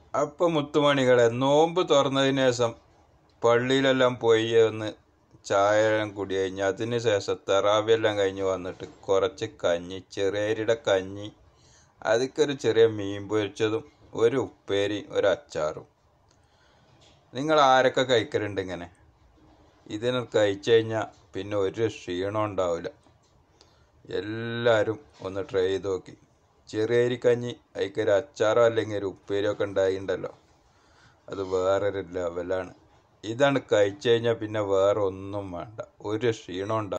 അപ്പൊ മുത്തുമണികളെ നോമ്പ് തുറന്നതിന് ശേഷം പള്ളിയിലെല്ലാം പോയി ഒന്ന് ചായ എല്ലാം കുടി കഴിഞ്ഞ് അതിന് ശേഷം തെറാവിയെല്ലാം കഴിഞ്ഞ് വന്നിട്ട് കുറച്ച് കഞ്ഞി ചെറിയരിയുടെ കഞ്ഞി അതിക്കൊരു ചെറിയ മീൻ പൊരിച്ചതും ഒരു ഉപ്പേരി ഒരു അച്ചാറും നിങ്ങൾ ആരൊക്കെ കഴിക്കലുണ്ട് ഇങ്ങനെ ഇതിന് കഴിച്ചു കഴിഞ്ഞാൽ പിന്നെ ഒരു ക്ഷീണം ഉണ്ടാവില്ല എല്ലാവരും ഒന്ന് ട്രൈ ചെയ്ത് നോക്കി ചെറിയ കഞ്ഞി അതിക്കൊരു അച്ചാറോ അല്ലെങ്കിൽ ഒരു ഉപ്പേരിയോ ഒക്കെ ഉണ്ടായിട്ടുണ്ടല്ലോ അത് വേറൊരു ലെവലാണ് ഇതാണ് കഴിച്ചു കഴിഞ്ഞാൽ പിന്നെ വേറെ ഒന്നും വേണ്ട ഒരു ക്ഷീണം ഉണ്ടാവില്ല